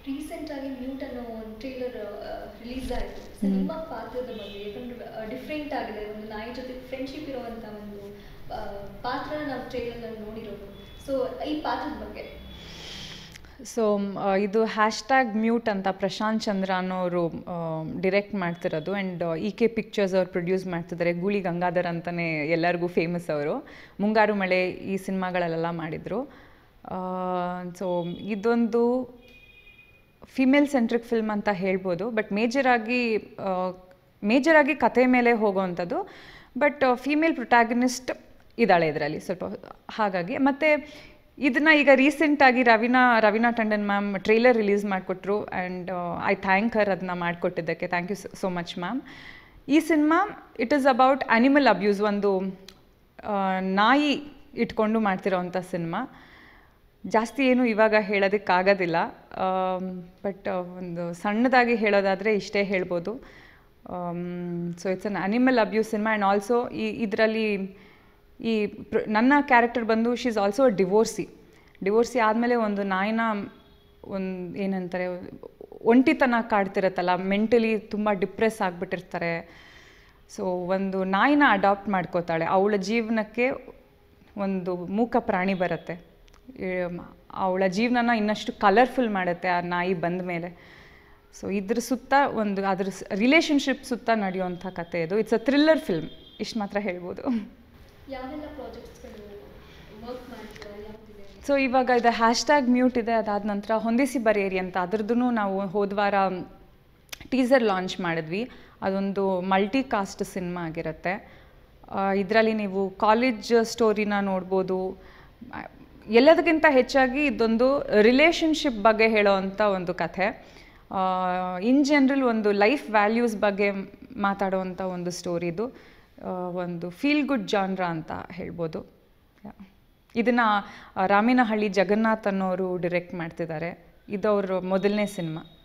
recent ಆಗಿ mute ಅನ್ನೋ ಒಂದು ಟ್ರೇಲರ್ ರಿಲೀಸ್ ಆಯಿತು ಸೊ ನಿಮ್ಮ ಪಾತ್ರದ ಬಗ್ಗೆ ಯಾಕಂದ್ರೆ ಡಿಫ್ರೆಂಟ್ ಆಗಿದೆ ಒಂದು ನಾಯಿ ಜೊತೆ ಫ್ರೆಂಡ್ಶಿಪ್ ಇರುವಂಥ ಒಂದು ಆ, ಪಾತ್ರ ನಾವು ಟ್ರೇಲರ್ನಲ್ಲಿ ನೋಡಿರೋದು ಸೊ ಈ ಪಾತ್ರದ ಬಗ್ಗೆ ಸೊ ಇದು ಹ್ಯಾಶ್ಟ್ಯಾಗ್ ಮ್ಯೂಟ್ ಅಂತ ಪ್ರಶಾಂತ್ ಚಂದ್ರ ಅನ್ನೋರು ಡಿರೆಕ್ಟ್ ಮಾಡ್ತಿರೋದು ಆ್ಯಂಡ್ ಇ ಕೆ ಪಿಕ್ಚರ್ಸ್ ಅವ್ರು ಪ್ರೊಡ್ಯೂಸ್ ಮಾಡ್ತಿದ್ದಾರೆ ಗೂಳಿ ಗಂಗಾಧರ್ ಅಂತಲೇ ಎಲ್ಲರಿಗೂ ಫೇಮಸ್ ಅವರು ಮುಂಗಾರು ಮಳೆ ಈ ಸಿನಿಮಾಗಳಲ್ಲೆಲ್ಲ ಮಾಡಿದರು ಸೊ ಇದೊಂದು ಫಿಮೇಲ್ ಸೆಂಟ್ರಿಕ್ ಫಿಲ್ಮ್ ಅಂತ ಹೇಳ್ಬೋದು ಬಟ್ ಮೇಜರಾಗಿ ಮೇಜರಾಗಿ ಕತೆ ಮೇಲೆ ಹೋಗೋವಂಥದ್ದು ಬಟ್ ಫೀಮೇಲ್ ಪ್ರೊಟ್ಯಾಗನಿಸ್ಟ್ ಇದ್ದಾಳೆ ಇದರಲ್ಲಿ ಸ್ವಲ್ಪ ಹಾಗಾಗಿ ಮತ್ತು ಇದನ್ನು ಈಗ ರೀಸೆಂಟಾಗಿ Raveena Raveena Tandon ma'am trailer release ಮಾಡಿಕೊಟ್ರು ಆ್ಯಂಡ್ ಐ ಥ್ಯಾಂಕ್ ಹರ್ ಅದನ್ನ ಮಾಡಿಕೊಟ್ಟಿದ್ದಕ್ಕೆ thank you so much ma'am ಈ cinema it is about animal abuse ಒಂದು ಆ, ನಾಯಿ ಇಟ್ಕೊಂಡು ಮಾಡ್ತಿರೋವಂಥ ಸಿನಿಮಾ ಜಾಸ್ತಿ ಏನು ಇವಾಗ ಹೇಳೋದಕ್ಕಾಗೋದಿಲ್ಲ ಬಟ್ ಒಂದು ಸಣ್ಣದಾಗಿ ಹೇಳೋದಾದರೆ ಇಷ್ಟೇ ಹೇಳ್ಬೋದು so it's an animal abuse cinema and also ಈ ಇದರಲ್ಲಿ ಈ ಪ್ರ- ನನ್ನ ಕ್ಯಾರೆಕ್ಟರ್ ಬಂದು she is also divorcee divorcee ಆದಮೇಲೆ ಒಂದು ನಾಯಿನ ಒಂದು ಏನಂತಾರೆ ಒಂಟಿತನ ಕಾಡ್ತಿರತ್ತಲ್ಲ ಮೆಂಟಲಿ ತುಂಬ ಡಿಪ್ರೆಸ್ ಆಗಿಬಿಟ್ಟಿರ್ತಾರೆ ಸೊ ಒಂದು ನಾಯಿನ ಅಡಾಪ್ಟ್ ಮಾಡ್ಕೋತಾಳೆ ಅವಳ ಜೀವನಕ್ಕೆ ಒಂದು ಮೂಕ ಪ್ರಾಣಿ ಬರುತ್ತೆ ಅವಳ ಜೀವನನ ಇನ್ನಷ್ಟು ಕಲರ್ಫುಲ್ ಮಾಡುತ್ತೆ ಆ ನಾಯಿ ಬಂದ ಮೇಲೆ ಸೊ ಇದ್ರ ಸುತ್ತ ಒಂದು ಅದ್ರ ರಿಲೇಷನ್ಶಿಪ್ ಸುತ್ತ ನಡೆಯುವಂಥ ಕತೆ ಇದು ಇಟ್ಸ್ ಅ ಥ್ರಿಲ್ಲರ್ ಫಿಲ್ಮ್ ಇಷ್ಟು ಮಾತ್ರ ಹೇಳ್ಬೋದು ಯಾವೆಲ್ಲ ಪ್ರಾಜೆಕ್ಟ್ಸ್ಗಳು ವರ್ಕ್ ಮಾಡ್ತೀರಾ ಯಾವುದಿದೆ ಸೊ ಇವಾಗ ಇದು ಹ್ಯಾಶ್ಟ್ಯಾಗ್ ಮ್ಯೂಟ್ ಇದೆ ಅದಾದ ನಂತರ ಹೊಂದಿಸಿ ಬರೆಯಿರಿ ಅಂತ ಅದ್ರದ್ದು ನಾವು ಹೋದ್ವಾರ ಟೀಸರ್ ಲಾಂಚ್ ಮಾಡಿದ್ವಿ ಅದೊಂದು ಮಲ್ಟಿ ಕಾಸ್ಟ್ ಸಿನಿಮಾ ಆಗಿರುತ್ತೆ ಇದರಲ್ಲಿ ನೀವು ಕಾಲೇಜ್ ಸ್ಟೋರಿನ ನೋಡ್ಬೋದು ಆ, ಎಲ್ಲದಕ್ಕಿಂತ ಹೆಚ್ಚಾಗಿ ಇದೊಂದು ರಿಲೇಷನ್ಶಿಪ್ ಬಗ್ಗೆ ಹೇಳೋವಂಥ ಒಂದು ಕಥೆ ಇನ್ ಜನರಲ್ ಒಂದು ಲೈಫ್ ವ್ಯಾಲ್ಯೂಸ್ ಬಗ್ಗೆ ಮಾತಾಡುವಂಥ ಒಂದು ಸ್ಟೋರಿ ಇದು ಆ, ಒಂದು ಫೀಲ್ ಗುಡ್ ಜಾನ್ರ ಅಂತ ಹೇಳ್ಬೋದು ಇದನ್ನು ರಾಮಿನಹಳ್ಳಿ ಜಗನ್ನಾಥ್ ಅನ್ನೋರು ಡಿರೆಕ್ಟ್ ಮಾಡ್ತಿದ್ದಾರೆ ಇದು ಅವ್ರ ಮೊದಲನೇ ಸಿನಿಮಾ